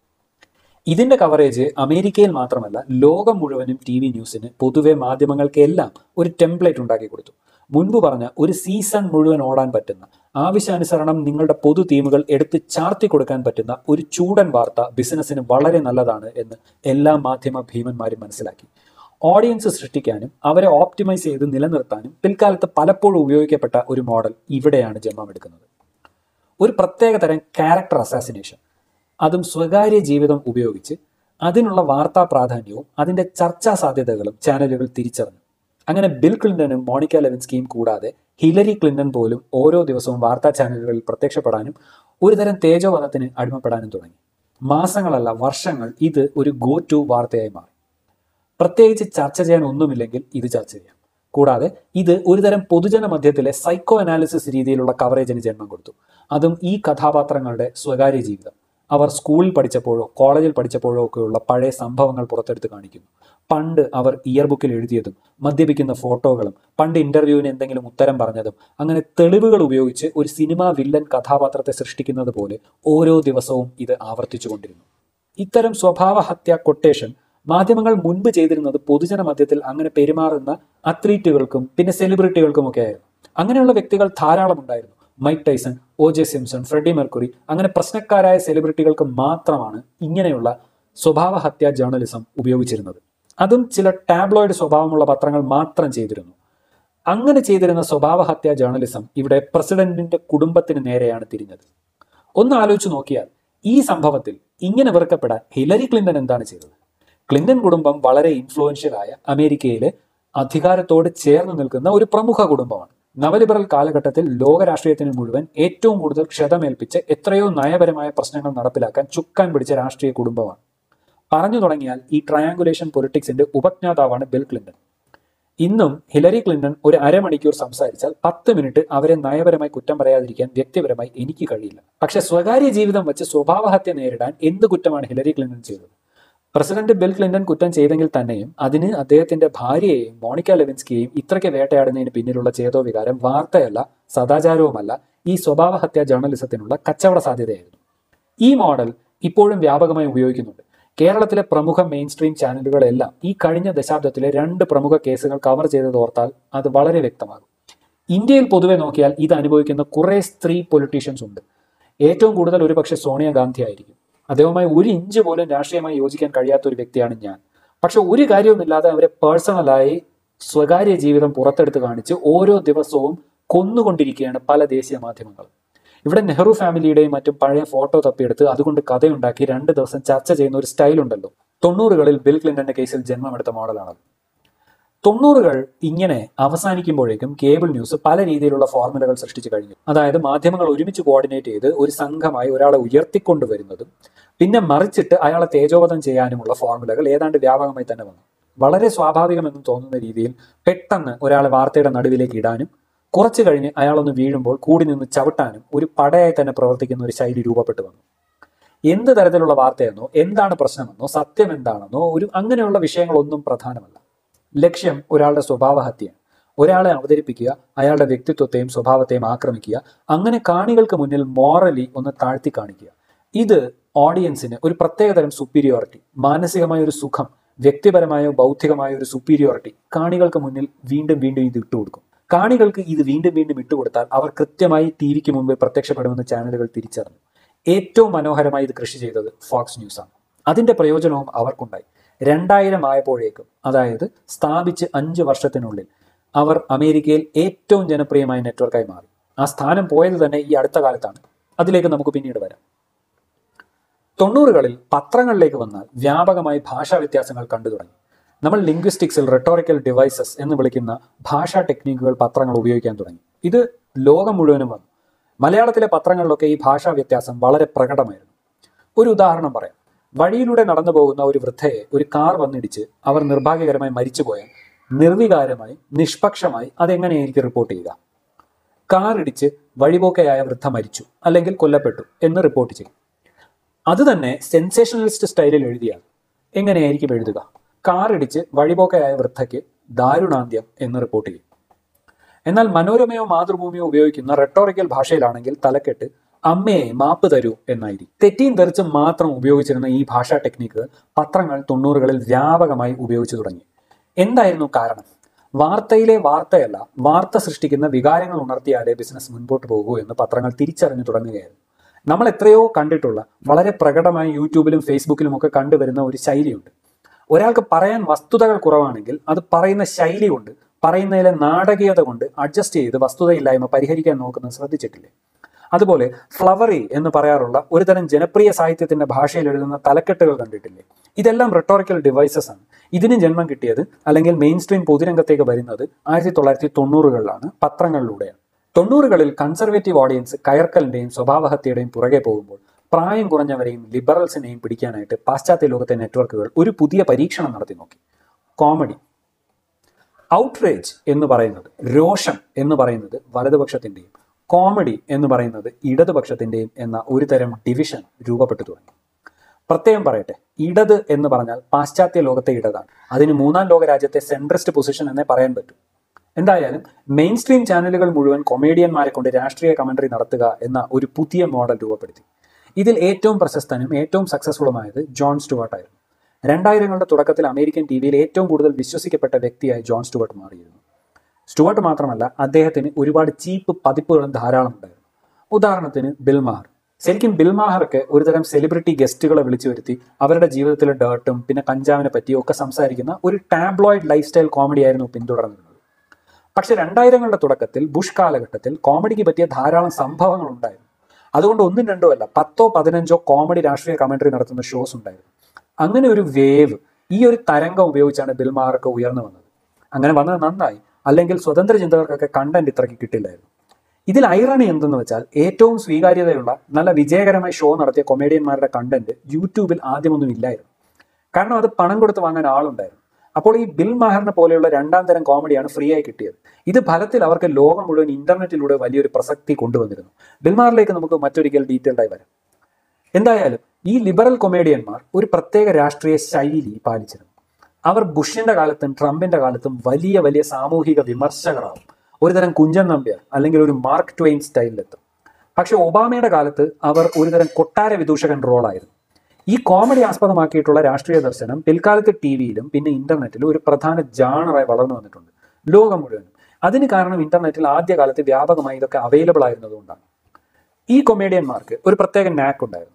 ഇതിന്റെ കവറേജ് അമേരിക്കയിൽ മാത്രമല്ല ലോകം മുഴുവനും ടി വി ന്യൂസിന് പൊതുവെ മാധ്യമങ്ങൾക്കെല്ലാം ഒരു ടെംപ്ലേറ്റ് ഉണ്ടാക്കി കൊടുത്തു മുൻപ് പറഞ്ഞ ഒരു സീസൺ മുഴുവൻ ഓടാൻ പറ്റുന്ന ആവശ്യാനുസരണം നിങ്ങളുടെ പൊതു തീമുകൾ എടുത്ത് ചാർത്തി കൊടുക്കാൻ പറ്റുന്ന ഒരു ചൂടൻ വാർത്ത ബിസിനസ്സിന് വളരെ നല്ലതാണ് എന്ന് എല്ലാ മാധ്യമ ഭീമന്മാരും മനസ്സിലാക്കി ഓഡിയൻസ് സൃഷ്ടിക്കാനും അവരെ ഓപ്റ്റിമൈസ് ചെയ്ത് നിലനിർത്താനും പിൽക്കാലത്ത് പലപ്പോഴും ഉപയോഗിക്കപ്പെട്ട ഒരു മോഡൽ ഇവിടെയാണ് ജന്മമെടുക്കുന്നത് ഒരു പ്രത്യേക തരം ക്യാരക്ടർ അസാസിനേഷൻ അതും സ്വകാര്യ ജീവിതം ഉപയോഗിച്ച് അതിനുള്ള വാർത്താ പ്രാധാന്യവും അതിന്റെ ചർച്ചാ സാധ്യതകളും ചാനലുകൾ തിരിച്ചറിഞ്ഞു അങ്ങനെ ബിൽ ക്ലിന്റണും മോണിക്ക ലെവിൻസ്കിയും കൂടാതെ ഹിലരി ക്ലിന്റൺ പോലും ഓരോ ദിവസവും വാർത്താ ചാനലുകളിൽ പ്രത്യക്ഷപ്പെടാനും ഒരുതരം തേജോവധത്തിന് അടിമപ്പെടാനും തുടങ്ങി മാസങ്ങളല്ല വർഷങ്ങൾ ഇത് ഒരു ഗോ ടു വാർത്തയായി മാറി പ്രത്യേകിച്ച് ചർച്ച ചെയ്യാൻ ഒന്നുമില്ലെങ്കിൽ ഇത് ചർച്ച ചെയ്യാം കൂടാതെ ഇത് ഒരുതരം പൊതുജന മധ്യത്തിലെ സൈക്കോ അനാലിസിസ് രീതിയിലുള്ള കവറേജിന് ജന്മം കൊടുത്തു അതും ഈ കഥാപാത്രങ്ങളുടെ സ്വകാര്യ ജീവിതം അവർ സ്കൂളിൽ പഠിച്ചപ്പോഴോ കോളേജിൽ പഠിച്ചപ്പോഴോ ഒക്കെയുള്ള പഴയ സംഭവങ്ങൾ പുറത്തെടുത്ത് കാണിക്കുന്നു പണ്ട് അവർ ഇയർ ബുക്കിൽ എഴുതിയതും മദ്യപിക്കുന്ന ഫോട്ടോകളും പണ്ട് ഇന്റർവ്യൂവിന് എന്തെങ്കിലും ഉത്തരം പറഞ്ഞതും അങ്ങനെ തെളിവുകൾ ഉപയോഗിച്ച് ഒരു സിനിമാ വില്ലൻ കഥാപാത്രത്തെ സൃഷ്ടിക്കുന്നത് പോലെ ഓരോ ദിവസവും ഇത് ആവർത്തിച്ചുകൊണ്ടിരുന്നു ഇത്തരം സ്വഭാവ ഹത്യ കൊട്ടേഷൻ മാധ്യമങ്ങൾ മുൻപ് ചെയ്തിരുന്നത് പൊതുജന മധ്യത്തിൽ അങ്ങനെ പെരുമാറുന്ന അത്ലീറ്റുകൾക്കും പിന്നെ സെലിബ്രിറ്റികൾക്കും ഒക്കെ ആയിരുന്നു അങ്ങനെയുള്ള വ്യക്തികൾ ധാരാളം ഉണ്ടായിരുന്നു Mike Tyson O J Simpson Freddie Mercury അങ്ങനെ പ്രശ്നക്കാരായ സെലിബ്രിറ്റികൾക്ക് മാത്രമാണ് ഇങ്ങനെയുള്ള സ്വഭാവ ഹത്യ ജേർണലിസം ഉപയോഗിച്ചിരുന്നത് അതും ചില ടാബ്ലോയിഡ് സ്വഭാവമുള്ള പത്രങ്ങൾ മാത്രം ചെയ്തിരുന്നു അങ്ങനെ ചെയ്തിരുന്ന സ്വഭാവ ഹത്യ ജേർണലിസം ഇവിടെ പ്രസിഡന്റിന്റെ കുടുംബത്തിന് നേരെയാണ് തിരിഞ്ഞത് ഒന്ന് ആലോചിച്ച് നോക്കിയാൽ ഈ സംഭവത്തിൽ ഇങ്ങനെ വെറുക്കപ്പെടാൻ ഹിലരി ക്ലിന്റൺ എന്താണ് ചെയ്തത് ക്ലിന്റൺ കുടുംബം വളരെ ഇൻഫ്ലുവൻഷ്യൽ ആയ അമേരിക്കയിലെ അധികാരത്തോട് ചേർന്ന് നിൽക്കുന്ന ഒരു പ്രമുഖ കുടുംബമാണ് നവലിബറൽ കാലഘട്ടത്തിൽ ലോക രാഷ്ട്രീയത്തിന് മുഴുവൻ ഏറ്റവും കൂടുതൽ ക്ഷതമേൽപ്പിച്ച് എത്രയോ നയപരമായ പ്രശ്നങ്ങൾ നടപ്പിലാക്കാൻ ചുക്കാൻ പിടിച്ച രാഷ്ട്രീയ കുടുംബമാണ് പറഞ്ഞു തുടങ്ങിയാൽ ഈ ട്രയാങ്കുലേഷൻ പൊളിറ്റിക്സിന്റെ ഉപജ്ഞാതാവാണ് ബിൽ ക്ലിന്റൺ ഇന്നും ഹിലരി ക്ലിന്റൺ ഒരു അരമണിക്കൂർ സംസാരിച്ചാൽ പത്ത് മിനിറ്റ് അവരെ നയപരമായി കുറ്റം പറയാതിരിക്കാൻ വ്യക്തിപരമായി എനിക്ക് കഴിയില്ല പക്ഷെ സ്വകാര്യ ജീവിതം വെച്ച് സ്വഭാവഹത്യ നേരിടാൻ എന്ത് കുറ്റമാണ് ഹിലരി ക്ലിന്റൺ ചെയ്തത് പ്രസിഡന്റ് ബിൽ ക്ലിന്റൺ കുറ്റം ചെയ്തെങ്കിൽ തന്നെയും അതിന് അദ്ദേഹത്തിന്റെ ഭാര്യയെയും മോണിക്ക ലെവിൻസ്കിയെയും ഇത്രയ്ക്ക് വേട്ടയാടുന്നതിന് പിന്നിലുള്ള ചേതോ വികാരം വാർത്തയല്ല സദാചാരവുമല്ല ഈ സ്വഭാവഹത്യ ജേർണലിസത്തിനുള്ള കച്ചവട സാധ്യതയായിരുന്നു ഈ മോഡൽ ഇപ്പോഴും വ്യാപകമായി ഉപയോഗിക്കുന്നുണ്ട് കേരളത്തിലെ പ്രമുഖ മെയിൻ സ്ട്രീം ചാനലുകളെല്ലാം ഈ കഴിഞ്ഞ ദശാബ്ദത്തിലെ രണ്ട് പ്രമുഖ കേസുകൾ കവർ ചെയ്തത് ഓർത്താൽ അത് വളരെ വ്യക്തമാകും ഇന്ത്യയിൽ പൊതുവെ നോക്കിയാൽ ഇത് അനുഭവിക്കുന്ന കുറെ സ്ത്രീ പൊളിറ്റീഷ്യൻസ് ഉണ്ട് ഏറ്റവും കൂടുതൽ ഒരുപക്ഷെ സോണിയാഗാന്ധി ആയിരിക്കും അദ്ദേഹവുമായി ഒരു ഇഞ്ച് പോലും രാഷ്ട്രീയമായി യോജിക്കാൻ കഴിയാത്ത ഒരു വ്യക്തിയാണ് ഞാൻ പക്ഷെ ഒരു കാര്യവുമില്ലാതെ അവരെ പേഴ്സണലായി സ്വകാര്യ ജീവിതം പുറത്തെടുത്ത് കാണിച്ച് ഓരോ ദിവസവും കൊന്നുകൊണ്ടിരിക്കുകയാണ് പല ദേശീയ മാധ്യമങ്ങളും ഇവിടെ നെഹ്റു ഫാമിലിയുടെയും മറ്റും പഴയ ഫോട്ടോ തപ്പിയെടുത്ത് അതുകൊണ്ട് കഥയുണ്ടാക്കി രണ്ട് ദിവസം ചർച്ച ചെയ്യുന്ന ഒരു സ്റ്റൈൽ ഉണ്ടല്ലോ തൊണ്ണൂറുകളിൽ ബിൽ ക്ലിന്റന്റെ കേസിൽ ജന്മമെടുത്ത മോഡലാണത് തൊണ്ണൂറുകൾ ഇങ്ങനെ അവസാനിക്കുമ്പോഴേക്കും കേബിൾ ന്യൂസ് പല രീതിയിലുള്ള ഫോർമുലകൾ സൃഷ്ടിച്ചു കഴിഞ്ഞു അതായത് മാധ്യമങ്ങൾ ഒരുമിച്ച് കോർഡിനേറ്റ് ചെയ്ത് ഒരു സംഘമായി ഒരാളെ ഉയർത്തിക്കൊണ്ടുവരുന്നതും പിന്നെ മറിച്ചിട്ട് അയാളെ തേജോവധം ചെയ്യാനുമുള്ള ഫോർമുലകൾ ഏതാണ്ട് വ്യാപകമായി തന്നെ വന്നു വളരെ സ്വാഭാവികമെന്ന് തോന്നുന്ന രീതിയിൽ പെട്ടെന്ന് ഒരാളെ വാർത്തയുടെ നടുവിലേക്ക് ഇടാനും കുറച്ചു കഴിഞ്ഞ് അയാളൊന്ന് വീഴുമ്പോൾ കൂടി നിന്ന് ചവിട്ടാനും ഒരു പടയായി തന്നെ പ്രവർത്തിക്കുന്ന ഒരു ശൈലി രൂപപ്പെട്ടു വന്നു എന്ത് തരത്തിലുള്ള വാർത്തയെന്നോ എന്താണ് പ്രശ്നമെന്നോ സത്യം എന്താണെന്നോ ഒരു അങ്ങനെയുള്ള വിഷയങ്ങളൊന്നും പ്രധാനമല്ല ലക്ഷ്യം ഒരാളുടെ സ്വഭാവഹത്യയാണ് ഒരാളെ അവതരിപ്പിക്കുക അയാളുടെ വ്യക്തിത്വത്തെയും സ്വഭാവത്തെയും ആക്രമിക്കുക അങ്ങനെ കാണികൾക്ക് മുന്നിൽ മോറലി ഒന്ന് താഴ്ത്തി കാണിക്കുക ഇത് ഓഡിയൻസിന് ഒരു പ്രത്യേകതരം സുപ്പീരിയോറിറ്റി മാനസികമായ ഒരു സുഖം വ്യക്തിപരമായോ ബൗദ്ധികമായോ ഒരു സുപ്പീരിയോറിറ്റി കാണികൾക്ക് മുന്നിൽ വീണ്ടും വീണ്ടും ഇത് ഇട്ടുകൊടുക്കും കാണികൾക്ക് ഇത് വീണ്ടും വീണ്ടും ഇട്ടുകൊടുത്താൽ അവർ കൃത്യമായി ടി വിക്ക് മുമ്പിൽ പ്രത്യക്ഷപ്പെടുമെന്ന് ചാനലുകൾ തിരിച്ചറിഞ്ഞു ഏറ്റവും മനോഹരമായി ഇത് കൃഷി ചെയ്തത് ഫോക്സ് ന്യൂസാണ് അതിന്റെ പ്രയോജനവും അവർക്കുണ്ടായി രണ്ടായിരം ആയപ്പോഴേക്കും അതായത് സ്ഥാപിച്ച് അഞ്ച് വർഷത്തിനുള്ളിൽ അവർ അമേരിക്കയിൽ ഏറ്റവും ജനപ്രിയമായ നെറ്റ്വർക്കായി മാറി ആ സ്ഥാനം പോയത് തന്നെ ഈ അടുത്ത കാലത്താണ് അതിലേക്ക് നമുക്ക് പിന്നീട് വരാം തൊണ്ണൂറുകളിൽ പത്രങ്ങളിലേക്ക് വന്നാൽ വ്യാപകമായി ഭാഷാ വ്യത്യാസങ്ങൾ കണ്ടു തുടങ്ങി നമ്മൾ ലിംഗ്വിസ്റ്റിക്സിൽ റെട്ടോറിക്കൽ ഡിവൈസസ് എന്ന് വിളിക്കുന്ന ഭാഷാ ടെക്നിക്കുകൾ പത്രങ്ങൾ ഉപയോഗിക്കാൻ തുടങ്ങി ഇത് ലോകം മുഴുവനും വന്നു മലയാളത്തിലെ പത്രങ്ങളിലൊക്കെ ഈ ഭാഷാ വ്യത്യാസം വളരെ പ്രകടമായിരുന്നു ഒരു ഉദാഹരണം പറയാം വഴിയിലൂടെ നടന്നു പോകുന്ന ഒരു വൃദ്ധയെ ഒരു കാർ വന്നിടിച്ച് അവർ നിർഭാഗ്യകരമായി മരിച്ചുപോയാൽ നിർവികാരമായി നിഷ്പക്ഷമായി അതെങ്ങനെയായിരിക്കും റിപ്പോർട്ട് ചെയ്യുക കാർ ഇടിച്ച് വഴിപോക്കയായ വൃദ്ധ മരിച്ചു അല്ലെങ്കിൽ കൊല്ലപ്പെട്ടു എന്ന് റിപ്പോർട്ട് ചെയ്യും അത് തന്നെ സെൻസേഷണലിസ്റ്റ് സ്റ്റൈലിൽ എഴുതിയാൽ എങ്ങനെയായിരിക്കും എഴുതുക കാർ ഇടിച്ച് വഴിപോക്കയായ വൃദ്ധയ്ക്ക് ദാരുണാന്ത്യം എന്ന് റിപ്പോർട്ട് ചെയ്യും എന്നാൽ മനോരമയോ മാതൃഭൂമിയോ ഉപയോഗിക്കുന്ന റെട്ടോറിക്കൽ ഭാഷയിലാണെങ്കിൽ തലക്കെട്ട് അമ്മയെ മാപ്പ് തരൂ എന്നായിരിക്കും തെറ്റിയും തെറിച്ചും മാത്രം ഉപയോഗിച്ചിരുന്ന ഈ ഭാഷാ ടെക്നിക്ക് പത്രങ്ങൾ തൊണ്ണൂറുകളിൽ വ്യാപകമായി ഉപയോഗിച്ചു തുടങ്ങി എന്തായിരുന്നു കാരണം വാർത്തയിലെ വാർത്തയല്ല വാർത്ത സൃഷ്ടിക്കുന്ന വികാരങ്ങൾ ഉണർത്തിയാലേ ബിസിനസ് മുൻപോട്ട് പോകൂ എന്ന് പത്രങ്ങൾ തിരിച്ചറിഞ്ഞു തുടങ്ങുകയായിരുന്നു നമ്മൾ എത്രയോ കണ്ടിട്ടുള്ള വളരെ പ്രകടമായി യൂട്യൂബിലും ഫേസ്ബുക്കിലും ഒക്കെ കണ്ടുവരുന്ന ഒരു ശൈലിയുണ്ട് ഒരാൾക്ക് പറയാൻ വസ്തുതകൾ കുറവാണെങ്കിൽ അത് പറയുന്ന ശൈലി കൊണ്ട് പറയുന്നതിലെ നാടകീയത കൊണ്ട് അഡ്ജസ്റ്റ് ചെയ്ത് വസ്തുതയില്ലായ്മ പരിഹരിക്കാൻ നോക്കുന്നത് ശ്രദ്ധിച്ചിട്ടില്ലേ അതുപോലെ ഫ്ലവറി എന്ന് പറയാറുള്ള ഒരുതരം ജനപ്രിയ സാഹിത്യത്തിന്റെ ഭാഷയിൽ എഴുതുന്ന തലക്കെട്ടുകൾ കണ്ടിട്ടില്ലേ ഇതെല്ലാം റെട്ടോറിക്കൽ ഡിവൈസസ് ആണ് ഇതിന് ജന്മം കിട്ടിയത് അല്ലെങ്കിൽ മെയിൻ സ്ട്രീം പൊതുരംഗത്തേക്ക് വരുന്നത് ആയിരത്തി തൊള്ളായിരത്തി തൊണ്ണൂറുകളിലാണ് പത്രങ്ങളിലൂടെയാണ് തൊണ്ണൂറുകളിൽ കൺസർവേറ്റീവ് ഓഡിയൻസ് കയർക്കലിന്റെയും സ്വഭാവഹത്യയുടെയും പുറകെ പോകുമ്പോൾ പ്രായം കുറഞ്ഞവരെയും ലിബറൽസിനെയും പിടിക്കാനായിട്ട് പാശ്ചാത്യ ലോകത്തെ നെറ്റ്വർക്കുകൾ ഒരു പുതിയ പരീക്ഷണം നടത്തി നോക്കി കോമഡി ഔട്ട്റേജ് എന്ന് പറയുന്നത് രോഷം എന്ന് പറയുന്നത് വലതുപക്ഷത്തിന്റെയും കോമഡി എന്ന് പറയുന്നത് ഇടതുപക്ഷത്തിൻ്റെയും എന്ന ഒരു തരം ഡിവിഷൻ രൂപപ്പെട്ടു തുടങ്ങി പ്രത്യേകം പറയട്ടെ ഇടത് എന്ന് പറഞ്ഞാൽ പാശ്ചാത്യ ലോകത്തെ ഇടതാണ് അതിന് മൂന്നാം ലോക രാജ്യത്തെ സെൻട്രിസ്റ്റ് പൊസിഷൻ എന്നേ പറയാൻ പറ്റൂ എന്തായാലും മെയിൻ സ്ട്രീം ചാനലുകൾ മുഴുവൻ കൊമേഡിയന്മാരെ കൊണ്ട് രാഷ്ട്രീയ കമന്ററി നടത്തുക എന്ന ഒരു പുതിയ മോഡൽ രൂപപ്പെടുത്തി ഇതിൽ ഏറ്റവും പ്രശസ്തനും ഏറ്റവും സക്സസ്ഫുള്ളുമായത് ജോൺ സ്റ്റുവർട്ട് ആയിരുന്നു രണ്ടായിരങ്ങളുടെ തുടക്കത്തിൽ അമേരിക്കൻ ടി വിയിൽ ഏറ്റവും കൂടുതൽ വിശ്വസിക്കപ്പെട്ട വ്യക്തിയായി ജോൺ സ്റ്റുവർട്ട് മാറിയിരുന്നു സ്റ്റുവർട്ട് മാത്രമല്ല അദ്ദേഹത്തിന് ഒരുപാട് ചീപ്പ് പതിപ്പുകളും ധാരാളം ഉണ്ടായിരുന്നു ഉദാഹരണത്തിന് ബിൽമാർ ശരിക്കും ബിൽമാഹർക്ക് ഒരുതരം സെലിബ്രിറ്റി ഗസ്റ്റുകളെ വിളിച്ചു വരുത്തി അവരുടെ ജീവിതത്തിലെ ഡേർട്ടും പിന്നെ കഞ്ചാവിനെ പറ്റിയും ഒക്കെ സംസാരിക്കുന്ന ഒരു ടാബ്ലോയിഡ് ലൈഫ് സ്റ്റൈൽ കോമഡി ആയിരുന്നു പിന്തുടർന്നിരുന്നത് പക്ഷെ രണ്ടായിരങ്ങളുടെ തുടക്കത്തിൽ ബുഷ് കാലഘട്ടത്തിൽ കോമഡിക്ക് പറ്റിയ ധാരാളം സംഭവങ്ങൾ ഉണ്ടായിരുന്നു അതുകൊണ്ട് ഒന്നും രണ്ടോ അല്ല പത്തോ പതിനഞ്ചോ കോമഡി രാഷ്ട്രീയ കമന്ററി നടത്തുന്ന ഷോസ് ഉണ്ടായിരുന്നു അങ്ങനെ ഒരു വേവ് ഈ ഒരു തരംഗം ഉപയോഗിച്ചാണ് ബിൽമാർക്ക് ഉയർന്നു വന്നത് അങ്ങനെ വന്നത് നന്നായി അല്ലെങ്കിൽ സ്വതന്ത്ര ചിന്തകർക്കൊക്കെ കണ്ടന്റ് ഇത്രയ്ക്ക് കിട്ടില്ലായിരുന്നു ഇതിൽ ഐറണി എന്തെന്ന് വെച്ചാൽ ഏറ്റവും സ്വീകാര്യതയുള്ള നല്ല വിജയകരമായി ഷോ നടത്തിയ കൊമേഡിയന്മാരുടെ കണ്ടന്റ് യൂട്യൂബിൽ ആദ്യമൊന്നും ഇല്ലായിരുന്നു കാരണം അത് പണം കൊടുത്ത് വാങ്ങാൻ ആളുണ്ടായിരുന്നു അപ്പോൾ ഈ ബിൽ മാഹറിനെ പോലെയുള്ള രണ്ടാം തരം കോമഡിയാണ് ഫ്രീ ആയി കിട്ടിയത് ഇത് ഫലത്തിൽ അവർക്ക് ലോകം മുഴുവൻ ഇന്റർനെറ്റിലൂടെ വലിയൊരു പ്രസക്തി കൊണ്ടുവന്നിരുന്നു ബിൽമാറിലേക്ക് നമുക്ക് മറ്റൊരിക്കൽ ഡീറ്റെയിൽഡായി വരാം എന്തായാലും ഈ ലിബറൽ കൊമേഡിയന്മാർ ഒരു പ്രത്യേക രാഷ്ട്രീയ ശൈലി പാലിച്ചിരുന്നു അവർ ബുഷിന്റെ കാലത്തും ട്രംപിന്റെ കാലത്തും വലിയ വലിയ സാമൂഹിക വിമർശകരാകും ഒരുതരം കുഞ്ചൻ നമ്പ്യാർ അല്ലെങ്കിൽ ഒരു മാർക്ക് ട്വെയിൻ സ്റ്റൈലിലെത്തും പക്ഷെ ഒബാമയുടെ കാലത്ത് അവർ ഒരുതരം കൊട്ടാര വിദൂഷകൻ റോളായിരുന്നു ഈ കോമഡി ആസ്പദമാക്കിയിട്ടുള്ള രാഷ്ട്രീയ ദർശനം പിൽക്കാലത്ത് ടി വിയിലും പിന്നെ ഇന്റർനെറ്റിലും ഒരു പ്രധാന ജാണറായി വളർന്നു വന്നിട്ടുണ്ട് ലോകം മുഴുവനും അതിന് കാരണം ഇന്റർനെറ്റിൽ ആദ്യകാലത്ത് വ്യാപകമായി ഇതൊക്കെ അവൈലബിൾ ആയിരുന്നതുകൊണ്ടാണ് ഈ കൊമേഡിയന്മാർക്ക് ഒരു പ്രത്യേക നാക്ക് ഉണ്ടായിരുന്നു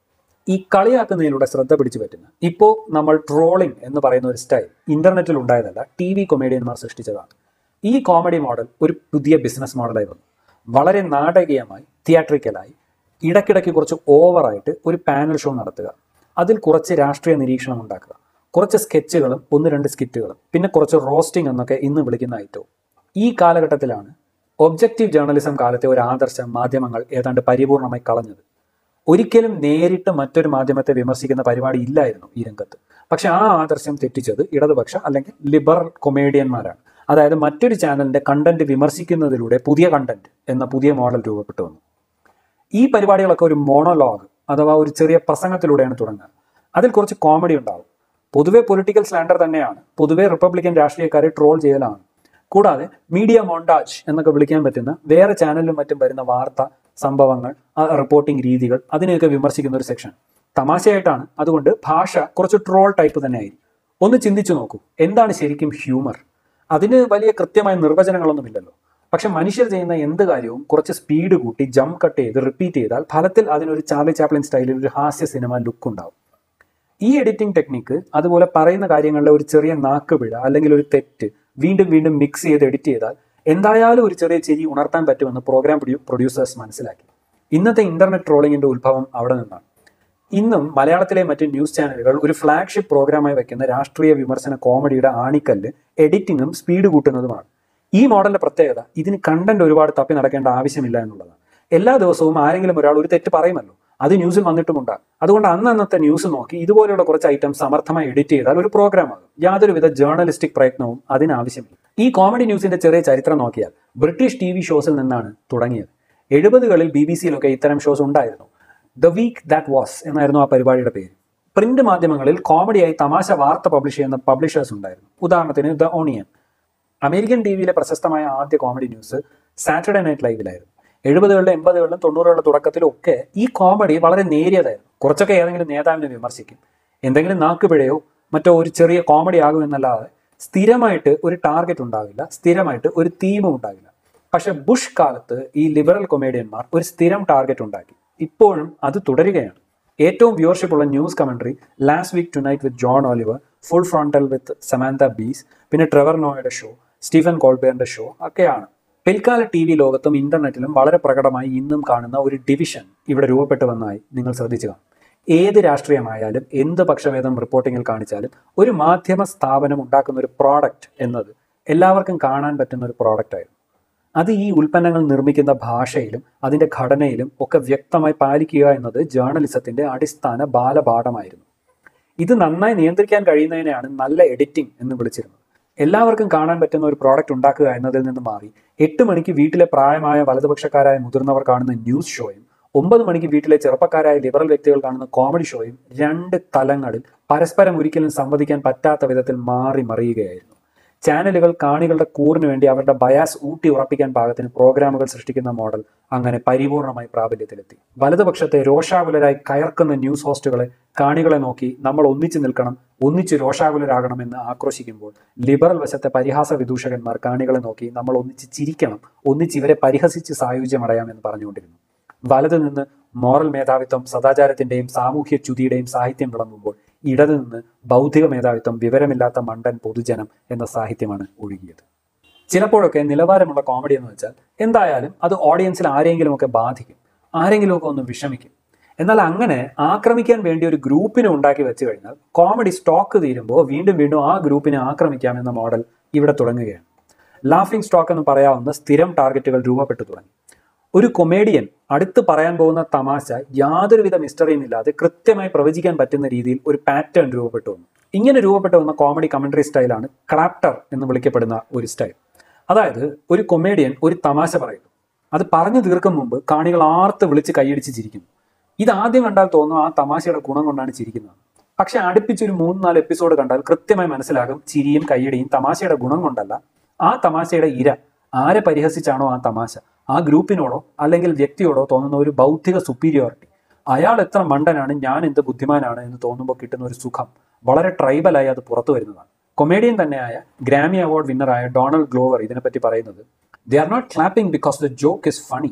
ഈ കളിയാക്കുന്നതിലൂടെ ശ്രദ്ധ പിടിച്ചു പറ്റുന്ന ഇപ്പോൾ നമ്മൾ ട്രോളിംഗ് എന്ന് പറയുന്ന ഒരു സ്റ്റൈൽ ഇന്റർനെറ്റിൽ ഉണ്ടായതല്ല ടി വി കൊമേഡിയന്മാർ സൃഷ്ടിച്ചതാണ് ഈ കോമഡി മോഡൽ ഒരു പുതിയ ബിസിനസ് മോഡലായി വന്നു വളരെ നാടകീയമായി തിയേറ്ററിക്കലായി ഇടയ്ക്കിടയ്ക്ക് കുറച്ച് ഓവറായിട്ട് ഒരു പാനൽ ഷോ നടത്തുക അതിൽ കുറച്ച് രാഷ്ട്രീയ നിരീക്ഷണം ഉണ്ടാക്കുക കുറച്ച് സ്കെച്ചുകളും ഒന്ന് രണ്ട് സ്കിറ്റുകളും പിന്നെ കുറച്ച് റോസ്റ്റിംഗ് എന്നൊക്കെ ഇന്ന് വിളിക്കുന്ന ഐറ്റവും ഈ കാലഘട്ടത്തിലാണ് ഒബ്ജക്റ്റീവ് ജേർണലിസം കാലത്തെ ഒരു ആദർശം മാധ്യമങ്ങൾ ഏതാണ്ട് പരിപൂർണമായി കളഞ്ഞത് ഒരിക്കലും നേരിട്ട് മറ്റൊരു മാധ്യമത്തെ വിമർശിക്കുന്ന പരിപാടി ഇല്ലായിരുന്നു ഈ രംഗത്ത് പക്ഷെ ആ ആദർശം തെറ്റിച്ചത് ഇടതുപക്ഷ അല്ലെങ്കിൽ ലിബറൽ കൊമേഡിയന്മാരാണ് അതായത് മറ്റൊരു ചാനലിന്റെ കണ്ടന്റ് വിമർശിക്കുന്നതിലൂടെ പുതിയ കണ്ടന്റ് എന്ന പുതിയ മോഡൽ രൂപപ്പെട്ടു വന്നു ഈ പരിപാടികളൊക്കെ ഒരു മോണോലോഗ് അഥവാ ഒരു ചെറിയ പ്രസംഗത്തിലൂടെയാണ് തുടങ്ങുക അതിൽ കുറച്ച് കോമഡി ഉണ്ടാവും പൊതുവെ പൊളിറ്റിക്കൽ സ്ലാൻഡർ തന്നെയാണ് പൊതുവെ റിപ്പബ്ലിക്കൻ രാഷ്ട്രീയക്കാരെ ട്രോൾ ചെയ്യലാണ് കൂടാതെ മീഡിയ മോണ്ടാജ് എന്നൊക്കെ വിളിക്കാൻ പറ്റുന്ന വേറെ ചാനലിലും മറ്റും വരുന്ന വാർത്ത സംഭവങ്ങൾ റിപ്പോർട്ടിംഗ് രീതികൾ അതിനെയൊക്കെ വിമർശിക്കുന്ന ഒരു സെക്ഷൻ തമാശയായിട്ടാണ് അതുകൊണ്ട് ഭാഷ കുറച്ച് ട്രോൾ ടൈപ്പ് തന്നെ ആയിരിക്കും ഒന്ന് ചിന്തിച്ചു നോക്കൂ എന്താണ് ശരിക്കും ഹ്യൂമർ അതിന് വലിയ കൃത്യമായ നിർവചനങ്ങളൊന്നുമില്ലല്ലോ പക്ഷെ മനുഷ്യർ ചെയ്യുന്ന എന്ത് കാര്യവും കുറച്ച് സ്പീഡ് കൂട്ടി ജംപ് കട്ട് ചെയ്ത് റിപ്പീറ്റ് ചെയ്താൽ ഫലത്തിൽ അതിനൊരു ചാർലി ചാപ്ലിൻ സ്റ്റൈലിൽ ഒരു ഹാസ്യ സിനിമ ലുക്ക് ഉണ്ടാവും ഈ എഡിറ്റിംഗ് ടെക്നിക്ക് അതുപോലെ പറയുന്ന കാര്യങ്ങളിലെ ഒരു ചെറിയ നാക്കുപിഴ അല്ലെങ്കിൽ ഒരു തെറ്റ് വീണ്ടും വീണ്ടും മിക്സ് ചെയ്ത് എഡിറ്റ് ചെയ്താൽ എന്തായാലും ഒരു ചെറിയ ചിരി ഉണർത്താൻ പറ്റുമെന്ന് പ്രോഗ്രാം പ്രൊഡ്യൂസേഴ്സ് മനസ്സിലാക്കി ഇന്നത്തെ ഇന്റർനെറ്റ് ട്രോളിങ്ങിന്റെ ഉത്ഭവം അവിടെ നിന്നാണ് ഇന്നും മലയാളത്തിലെ മറ്റ് ന്യൂസ് ചാനലുകൾ ഒരു ഫ്ലാഗ്ഷിപ്പ് പ്രോഗ്രാമായി വെക്കുന്ന രാഷ്ട്രീയ വിമർശന കോമഡിയുടെ ആണിക്കല്ല് എഡിറ്റിങ്ങും സ്പീഡ് കൂട്ടുന്നതുമാണ് ഈ മോഡലിന്റെ പ്രത്യേകത ഇതിന് കണ്ടന്റ് ഒരുപാട് തപ്പി നടക്കേണ്ട ആവശ്യമില്ല എന്നുള്ളതാണ് എല്ലാ ദിവസവും ആരെങ്കിലും ഒരാൾ ഒരു തെറ്റ് പറയുമല്ലോ അത് ന്യൂസിൽ വന്നിട്ടുമുണ്ട് അതുകൊണ്ട് അന്ന് അന്നത്തെ ന്യൂസ് നോക്കി ഇതുപോലെയുള്ള കുറച്ച് ഐറ്റം സമർത്ഥമായി എഡിറ്റ് ചെയ്താൽ ഒരു പ്രോഗ്രാം ആകും യാതൊരുവിധ ജേർണലിസ്റ്റിക് പ്രയത്നവും അതിനാവശ്യമില്ല ഈ കോമഡി ന്യൂസിന്റെ ചെറിയ ചരിത്രം നോക്കിയാൽ ബ്രിട്ടീഷ് ടി വി ഷോസിൽ നിന്നാണ് തുടങ്ങിയത് എഴുപതുകളിൽ ബി ബി സിയിലൊക്കെ ഇത്തരം ഷോസ് ഉണ്ടായിരുന്നു ദ വീക്ക് ദാറ്റ് വാസ് എന്നായിരുന്നു ആ പരിപാടിയുടെ പേര് പ്രിന്റ് മാധ്യമങ്ങളിൽ കോമഡിയായി തമാശ വാർത്ത പബ്ലിഷ് ചെയ്യുന്ന പബ്ലിഷേഴ്സ് ഉണ്ടായിരുന്നു ഉദാഹരണത്തിന് ദ ഓണിയൻ അമേരിക്കൻ ടി വിയിലെ പ്രശസ്തമായ ആദ്യ കോമഡി ന്യൂസ് സാറ്റർഡേ നൈറ്റ് ലൈവിലായിരുന്നു എഴുപതുകളിലും എൺപതുകളിലും തൊണ്ണൂറുകളുടെ തുടക്കത്തിലും ഒക്കെ ഈ കോമഡി വളരെ നേരിയതായിരുന്നു കുറച്ചൊക്കെ ഏതെങ്കിലും നേതാവിനെ വിമർശിക്കും എന്തെങ്കിലും നാക്കുപിഴയോ മറ്റോ ഒരു ചെറിയ കോമഡി ആകുമെന്നല്ലാതെ സ്ഥിരമായിട്ട് ഒരു ടാർഗറ്റ് ഉണ്ടാവില്ല സ്ഥിരമായിട്ട് ഒരു തീമും ഉണ്ടാവില്ല പക്ഷെ ബുഷ് കാലത്ത് ഈ ലിബറൽ കൊമേഡിയന്മാർ ഒരു സ്ഥിരം ടാർഗറ്റ് ഉണ്ടാക്കി ഇപ്പോഴും അത് തുടരുകയാണ് ഏറ്റവും വ്യൂവർഷിപ്പ് ഉള്ള news commentary last week tonight with John Oliver full frontal with Samantha Bee's പിന്നെ ട്രെവർ നോയുടെ ഷോ സ്റ്റീഫൻ കോൾബേറിന്റെ ഷോ ഒക്കെയാണ് പിൽക്കാല ടി വി ലോകത്തും ഇന്റർനെറ്റിലും വളരെ പ്രകടമായി ഇന്നും കാണുന്ന ഒരു ഡിവിഷൻ ഇവിടെ രൂപപ്പെട്ടു വന്നതായി നിങ്ങൾ ശ്രദ്ധിച്ചു കാണും ഏത് രാഷ്ട്രീയമായാലും എന്ത് പക്ഷഭേദം റിപ്പോർട്ടിങ്ങിൽ കാണിച്ചാലും ഒരു മാധ്യമ സ്ഥാപനം ഉണ്ടാക്കുന്ന ഒരു പ്രോഡക്റ്റ് എന്നത് എല്ലാവർക്കും കാണാൻ പറ്റുന്ന ഒരു പ്രോഡക്റ്റ് ആയിരുന്നു അത് ഈ ഉൽപ്പന്നങ്ങൾ നിർമ്മിക്കുന്ന ഭാഷയിലും അതിന്റെ ഘടനയിലും ഒക്കെ വ്യക്തമായി പാലിക്കുക എന്നത് ജേർണലിസത്തിന്റെ അടിസ്ഥാന ബാലപാഠമായിരുന്നു ഇത് നന്നായി നിയന്ത്രിക്കാൻ കഴിയുന്നതിനെയാണ് നല്ല എഡിറ്റിംഗ് എന്ന് വിളിച്ചിരുന്നത് എല്ലാവർക്കും കാണാൻ പറ്റുന്ന ഒരു പ്രോഡക്റ്റ് ഉണ്ടാക്കുക എന്നതിൽ നിന്ന് മാറി എട്ട് മണിക്ക് വീട്ടിലെ പ്രായമായ വലതുപക്ഷക്കാരായ മുതിർന്നവർ കാണുന്ന ന്യൂസ് ഷോയും ഒമ്പത് മണിക്ക് വീട്ടിലെ ചെറുപ്പക്കാരായ ലിബറൽ വ്യക്തികൾ കാണുന്ന കോമഡി ഷോയും രണ്ട് തലങ്ങളിൽ പരസ്പരം ഒരിക്കലും സംവദിക്കാൻ പറ്റാത്ത വിധത്തിൽ മാറി മറിയുകയായിരുന്നു ചാനലുകൾ കാണികളുടെ കൂറിന് വേണ്ടി അവരുടെ ബയാസ് ഊട്ടി ഉറപ്പിക്കാൻ പാകത്തിന് പ്രോഗ്രാമുകൾ സൃഷ്ടിക്കുന്ന മോഡൽ അങ്ങനെ പരിപൂർണമായി പ്രാബല്യത്തിലെത്തി വലതുപക്ഷത്തെ രോഷാകുലരായി കയർക്കുന്ന ന്യൂസ് ഹോസ്റ്റുകളെ കാണികളെ നോക്കി നമ്മൾ ഒന്നിച്ചു നിൽക്കണം ഒന്നിച്ച് രോഷാകുലരാകണമെന്ന് ആക്രോശിക്കുമ്പോൾ ലിബറൽ വശത്തെ പരിഹാസ വിദൂഷകന്മാർ കാണികളെ നോക്കി നമ്മൾ ഒന്നിച്ച് ചിരിക്കണം ഒന്നിച്ച് ഇവരെ പരിഹസിച്ച് സായുജ്യമടയാമെന്ന് പറഞ്ഞുകൊണ്ടിരുന്നു വലതു നിന്ന് മോറൽ മേധാവിത്വം സദാചാരത്തിന്റെയും സാമൂഹ്യ ച്യുതിയുടെയും സാഹിത്യം വിളമ്പുമ്പോൾ ഇടതു നിന്ന് ബൗദ്ധിക മേധാവിത്വം വിവരമില്ലാത്ത മണ്ടൻ പൊതുജനം എന്ന സാഹിത്യമാണ് ഒഴുകിയത് ചിലപ്പോഴൊക്കെ നിലവാരമുള്ള കോമഡി എന്ന് വെച്ചാൽ എന്തായാലും അത് ഓഡിയൻസിൽ ആരെങ്കിലുമൊക്കെ ബാധിക്കും ആരെങ്കിലുമൊക്കെ ഒന്ന് വിഷമിക്കും എന്നാൽ അങ്ങനെ ആക്രമിക്കാൻ വേണ്ടി ഒരു ഗ്രൂപ്പിനെ ഉണ്ടാക്കി വെച്ച് കഴിഞ്ഞാൽ കോമഡി സ്റ്റോക്ക് തീരുമ്പോൾ വീണ്ടും വീണ്ടും ആ ഗ്രൂപ്പിനെ ആക്രമിക്കാം എന്ന മോഡൽ ഇവിടെ തുടങ്ങുകയാണ് ലാഫിംഗ് സ്റ്റോക്ക് എന്ന് പറയാവുന്ന സ്ഥിരം ടാർഗറ്റുകൾ രൂപപ്പെട്ടു തുടങ്ങി ഒരു കൊമേഡിയൻ അടുത്ത് പറയാൻ പോകുന്ന തമാശ യാതൊരുവിധ മിസ്റ്ററിയും ഇല്ലാതെ കൃത്യമായി പ്രവചിക്കാൻ പറ്റുന്ന രീതിയിൽ ഒരു പാറ്റേൺ രൂപപ്പെട്ടു വന്നു ഇങ്ങനെ രൂപപ്പെട്ടു വന്ന കോമഡി കമന്ററി സ്റ്റൈലാണ് ക്രാപ്റ്റർ എന്ന് വിളിക്കപ്പെടുന്ന ഒരു സ്റ്റൈൽ അതായത് ഒരു കൊമേഡിയൻ ഒരു തമാശ പറയുന്നു അത് പറഞ്ഞു തീർക്കും മുമ്പ് കാണികൾ ആർത്ത് വിളിച്ച് കൈയടിച്ച് ചിരിക്കുന്നു ഇത് ആദ്യം കണ്ടാൽ തോന്നും ആ തമാശയുടെ ഗുണം കൊണ്ടാണ് ചിരിക്കുന്നത് പക്ഷെ അടുപ്പിച്ചൊരു മൂന്ന് നാല് എപ്പിസോഡ് കണ്ടാൽ കൃത്യമായി മനസ്സിലാകും ചിരിയും കൈയടിയും തമാശയുടെ ഗുണം കൊണ്ടല്ല ആ തമാശയുടെ ഇര ആരെ പരിഹസിച്ചാണോ ആ തമാശ ആ ഗ്രൂപ്പിനോടോ അല്ലെങ്കിൽ വ്യക്തിയോടോ തോന്നുന്ന ഒരു ബൗദ്ധിക സുപ്പീരിയോറിറ്റി അയാൾ എത്ര മണ്ടനാണ് ഞാൻ എന്ത് ബുദ്ധിമാനാണ് എന്ന് തോന്നുമ്പോൾ കിട്ടുന്ന ഒരു സുഖം വളരെ ട്രൈബലായി അത് പുറത്തു വരുന്നതാണ് കൊമേഡിയൻ തന്നെയായ ഗ്രാമി അവാർഡ് വിന്നറായ ഡൊണാൾഡ് ഗ്ലോവർ ഇതിനെപ്പറ്റി പറയുന്നത് they are not clapping because the joke is funny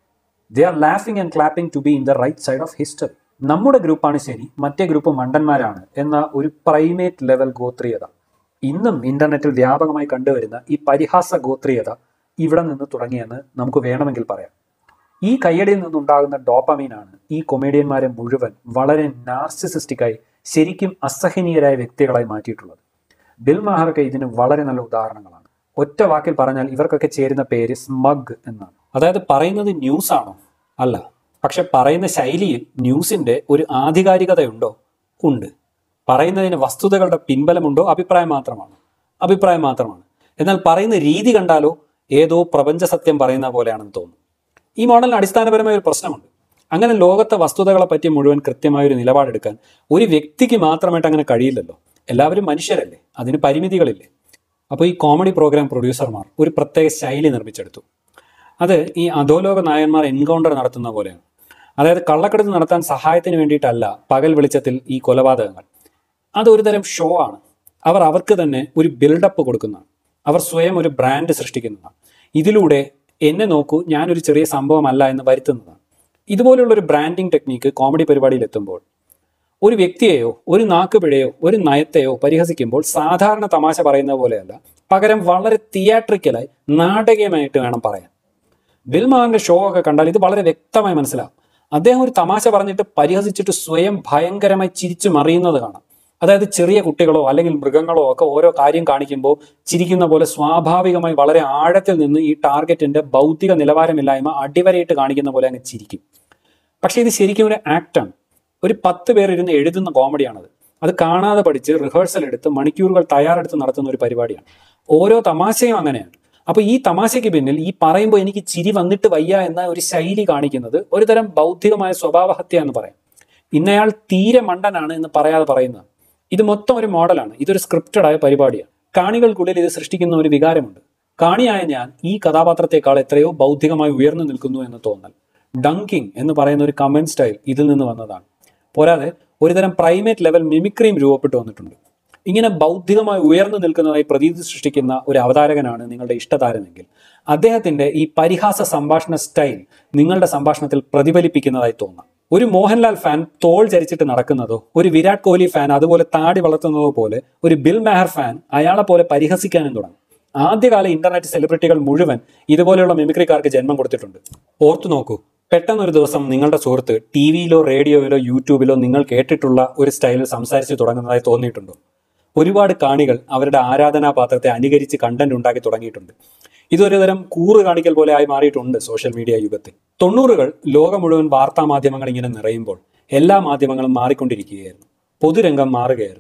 they are laughing and clapping to be in the right side of history നമ്മുടെ ഗ്രൂപ്പാണ് ശരി മറ്റേ ഗ്രൂപ്പ് മണ്ടന്മാരാണ് എന്ന ഒരു പ്രൈമേറ്റ് ലെവൽ ഗോത്രീയത ഇന്നും ഇന്റർനെറ്റിൽ വ്യാപകമായി കണ്ടുവരുന്ന ഈ പരിഹാസ ഗോത്രീയത ഇവിടെ നിന്ന് തുടങ്ങിയെന്ന് നമുക്ക് വേണമെങ്കിൽ പറയാം ഈ കയ്യടിയിൽ നിന്നുണ്ടാകുന്ന ഡോപ്പമീനാണ് ഈ കൊമേഡിയന്മാരെ മുഴുവൻ വളരെ നാർസിസിസ്റ്റിക്കായി ശരിക്കും അസഹനീയരായ വ്യക്തികളായി മാറ്റിയിട്ടുള്ളത് ബിൽ മാഹർക്ക് ഇതിന് വളരെ നല്ല ഉദാഹരണങ്ങളാണ് ഒറ്റ വാക്കിൽ പറഞ്ഞാൽ ഇവർക്കൊക്കെ ചേരുന്ന പേര് സ്മഗ് എന്നാണ് അതായത് പറയുന്നത് ന്യൂസ് ആണോ അല്ല പക്ഷെ പറയുന്ന ശൈലിയിൽ ന്യൂസിന്റെ ഒരു ആധികാരികതയുണ്ടോ ഉണ്ട് പറയുന്നതിന് വസ്തുതകളുടെ പിൻബലമുണ്ടോ അഭിപ്രായം മാത്രമാണ് അഭിപ്രായം മാത്രമാണ് എന്നാൽ പറയുന്ന രീതി കണ്ടാലോ ഏതോ പ്രപഞ്ച സത്യം പറയുന്ന പോലെയാണെന്ന് തോന്നുന്നു ഈ മോഡലിന് അടിസ്ഥാനപരമായ ഒരു പ്രശ്നമുണ്ട് അങ്ങനെ ലോകത്തെ വസ്തുതകളെ പറ്റി മുഴുവൻ കൃത്യമായ ഒരു നിലപാടെടുക്കാൻ ഒരു വ്യക്തിക്ക് മാത്രമായിട്ട് അങ്ങനെ കഴിയില്ലല്ലോ എല്ലാവരും മനുഷ്യരല്ലേ അതിന് പരിമിതികളില്ലേ അപ്പോൾ ഈ കോമഡി പ്രോഗ്രാം പ്രൊഡ്യൂസർമാർ ഒരു പ്രത്യേക ശൈലി നിർമ്മിച്ചെടുത്തു അത് ഈ അധോലോക നായന്മാർ എൻകൗണ്ടർ നടത്തുന്ന പോലെയാണ് അതായത് കള്ളക്കടത്ത് നടത്താൻ സഹായത്തിന് വേണ്ടിയിട്ടല്ല പകൽ വെളിച്ചത്തിൽ ഈ കൊലപാതകങ്ങൾ അത് ഒരു തരം ഷോ ആണ് അവർ അവർക്ക് തന്നെ ഒരു ബിൽഡപ്പ് കൊടുക്കുന്നതാണ് അവർ സ്വയം ഒരു ബ്രാൻഡ് സൃഷ്ടിക്കുന്നതാണ് ഇതിലൂടെ എന്നെ നോക്കൂ ഞാനൊരു ചെറിയ സംഭവമല്ല എന്ന് വരുത്തുന്നതാണ് ഇതുപോലുള്ള ഒരു ബ്രാൻഡിങ് ടെക്നീക്ക് കോമഡി പരിപാടിയിൽ എത്തുമ്പോൾ ഒരു വ്യക്തിയെയോ ഒരു നാക്കുപിഴയോ ഒരു നയത്തെയോ പരിഹസിക്കുമ്പോൾ സാധാരണ തമാശ പറയുന്ന പോലെയല്ല പകരം വളരെ തിയേട്രിക്കലായി നാടകീയമായിട്ട് വേണം പറയാൻ ബിൽമാറിന്റെ ഷോ ഒക്കെ കണ്ടാൽ ഇത് വളരെ വ്യക്തമായി മനസ്സിലാവും അദ്ദേഹം ഒരു തമാശ പറഞ്ഞിട്ട് പരിഹസിച്ചിട്ട് സ്വയം ഭയങ്കരമായി ചിരിച്ചു മറിയുന്നത് കാണാം അതായത് ചെറിയ കുട്ടികളോ അല്ലെങ്കിൽ മൃഗങ്ങളോ ഒക്കെ ഓരോ കാര്യം കാണിക്കുമ്പോൾ ചിരിക്കുന്ന പോലെ സ്വാഭാവികമായി വളരെ ആഴത്തിൽ നിന്ന് ഈ ടാർഗറ്റിന്റെ ഭൗതിക നിലവാരമില്ലായ്മ അടിവരയിട്ട് കാണിക്കുന്ന പോലെ അങ്ങ് ചിരിക്കും പക്ഷേ ഇത് ശരിക്കും ഒരു ആക്ടാണ് ഒരു പത്ത് പേർ ഇരുന്ന് എഴുതുന്ന കോമഡിയാണത് അത് കാണാതെ പഠിച്ച് റിഹേഴ്സൽ എടുത്ത് മണിക്കൂറുകൾ തയ്യാറെടുത്ത് നടത്തുന്ന ഒരു പരിപാടിയാണ് ഓരോ തമാശയും അങ്ങനെയാണ് അപ്പൊ ഈ തമാശയ്ക്ക് പിന്നിൽ ഈ പറയുമ്പോൾ എനിക്ക് ചിരി വന്നിട്ട് വയ്യ എന്ന ഒരു ശൈലി കാണിക്കുന്നത് ഒരു തരം ബൗദ്ധികമായ സ്വഭാവഹത്യ എന്ന് പറയാം ഇന്നയാൾ തീരെ മണ്ടനാണ് എന്ന് പറയാതെ പറയുന്നത് ഇത് മൊത്തം ഒരു മോഡലാണ് ഇതൊരു സ്ക്രിപ്റ്റഡ് ആയ പരിപാടിയാണ് കാണികൾക്കുള്ളിൽ ഇത് സൃഷ്ടിക്കുന്ന ഒരു വികാരമുണ്ട് കാണിയായ ഞാൻ ഈ കഥാപാത്രത്തെക്കാൾ എത്രയോ ബൗദ്ധികമായി ഉയർന്നു നിൽക്കുന്നു എന്ന് തോന്നൽ ഡങ്കിങ് എന്ന് പറയുന്ന ഒരു കമന്റ് സ്റ്റൈൽ ഇതിൽ നിന്ന് വന്നതാണ് പോരാതെ ഒരുതരം പ്രൈമേറ്റ് ലെവൽ മിമിക്രിയും രൂപപ്പെട്ടു വന്നിട്ടുണ്ട് ഇങ്ങനെ ബൗദ്ധികമായി ഉയർന്നു നിൽക്കുന്നതായി പ്രതീതി സൃഷ്ടിക്കുന്ന ഒരു അവതാരകനാണ് നിങ്ങളുടെ ഇഷ്ടതാരമെങ്കിൽ അദ്ദേഹത്തിന്റെ ഈ പരിഹാസ സംഭാഷണ സ്റ്റൈൽ നിങ്ങളുടെ സംഭാഷണത്തിൽ പ്രതിഫലിപ്പിക്കുന്നതായി തോന്നാം ഒരു മോഹൻലാൽ ഫാൻ തോൾ ചരിച്ചിട്ട് നടക്കുന്നതോ ഒരു വിരാട് കോഹ്ലി ഫാൻ അതുപോലെ താടി വളർത്തുന്നതോ പോലെ ഒരു ബിൽ മെഹർ ഫാൻ അയാളെ പോലെ പരിഹസിക്കാനും തുടങ്ങും ആദ്യകാല ഇന്റർനെറ്റ് സെലിബ്രിറ്റികൾ മുഴുവൻ ഇതുപോലെയുള്ള മിമിക്രിക്കാർക്ക് ജന്മം കൊടുത്തിട്ടുണ്ട് ഓർത്തു നോക്കൂ പെട്ടെന്നൊരു ദിവസം നിങ്ങളുടെ സുഹൃത്ത് ടി വിയിലോ റേഡിയോയിലോ യൂട്യൂബിലോ നിങ്ങൾ കേട്ടിട്ടുള്ള ഒരു സ്റ്റൈലിൽ സംസാരിച്ച് തുടങ്ങുന്നതായി തോന്നിയിട്ടുണ്ടോ ഒരുപാട് കാണികൾ അവരുടെ ആരാധനാപാത്രത്തെ അനുകരിച്ച് കണ്ടന്റ് ഉണ്ടാക്കി തുടങ്ങിയിട്ടുണ്ട് ഇതൊരു തരം കൂറ് കാണിക്കൽ പോലെ ആയി മാറിയിട്ടുണ്ട് സോഷ്യൽ മീഡിയ യുഗത്തിൽ തൊണ്ണൂറുകൾ ലോകം മുഴുവൻ വാർത്താ മാധ്യമങ്ങൾ ഇങ്ങനെ നിറയുമ്പോൾ എല്ലാ മാധ്യമങ്ങളും മാറിക്കൊണ്ടിരിക്കുകയായിരുന്നു പൊതുരംഗം മാറുകയായിരുന്നു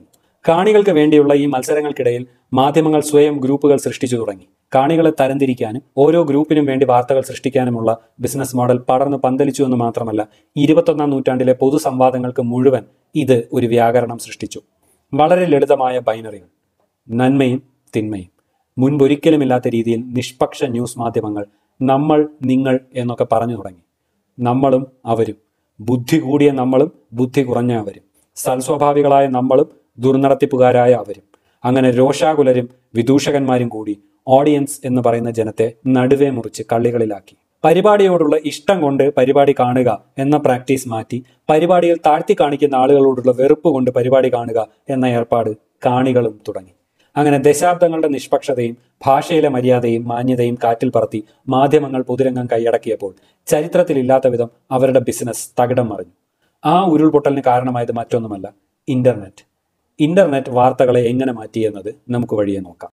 കാണികൾക്ക് വേണ്ടിയുള്ള ഈ മത്സരങ്ങൾക്കിടയിൽ മാധ്യമങ്ങൾ സ്വയം ഗ്രൂപ്പുകൾ സൃഷ്ടിച്ചു തുടങ്ങി കാണികളെ തരംതിരിക്കാനും ഓരോ ഗ്രൂപ്പിനും വേണ്ടി വാർത്തകൾ സൃഷ്ടിക്കാനുമുള്ള ബിസിനസ് മോഡൽ പടർന്നു പന്തലിച്ചു എന്ന് മാത്രമല്ല ഇരുപത്തൊന്നാം നൂറ്റാണ്ടിലെ പൊതുസംവാദങ്ങൾക്ക് മുഴുവൻ ഇത് ഒരു വ്യാകരണം സൃഷ്ടിച്ചു വളരെ ലളിതമായ ബൈനറികൾ നന്മയും തിന്മയും മുൻപൊരിക്കലുമില്ലാത്ത രീതിയിൽ നിഷ്പക്ഷ ന്യൂസ് മാധ്യമങ്ങൾ നമ്മൾ നിങ്ങൾ എന്നൊക്കെ പറഞ്ഞു തുടങ്ങി നമ്മളും അവരും ബുദ്ധി കൂടിയ നമ്മളും ബുദ്ധി കുറഞ്ഞ അവരും സൽസ്വഭാവികളായ നമ്മളും ദുർനടത്തിപ്പുകാരായ അവരും അങ്ങനെ രോഷാകുലരും വിദൂഷകന്മാരും കൂടി ഓഡിയൻസ് എന്ന് പറയുന്ന ജനത്തെ നടുവേ മുറിച്ച് കള്ളികളിലാക്കി പരിപാടിയോടുള്ള ഇഷ്ടം കൊണ്ട് പരിപാടി കാണുക എന്ന പ്രാക്ടീസ് മാറ്റി പരിപാടിയിൽ താഴ്ത്തി കാണിക്കുന്ന ആളുകളോടുള്ള വെറുപ്പ് കൊണ്ട് പരിപാടി കാണുക എന്ന ഏർപ്പാട് കാണികളും തുടങ്ങി അങ്ങനെ ദശാബ്ദങ്ങളുടെ നിഷ്പക്ഷതയും ഭാഷയിലെ മര്യാദയും മാന്യതയും കാറ്റിൽ പറത്തി മാധ്യമങ്ങൾ പൊതുരംഗം കൈയടക്കിയപ്പോൾ ചരിത്രത്തിലില്ലാത്ത വിധം അവരുടെ ബിസിനസ് തകിടം മറിഞ്ഞു ആ ഉരുൾപൊട്ടലിന് കാരണമായത് മറ്റൊന്നുമല്ല ഇന്റർനെറ്റ് ഇന്റർനെറ്റ് വാർത്തകളെ എങ്ങനെ മാറ്റി എന്നത് നമുക്ക് വഴിയെ നോക്കാം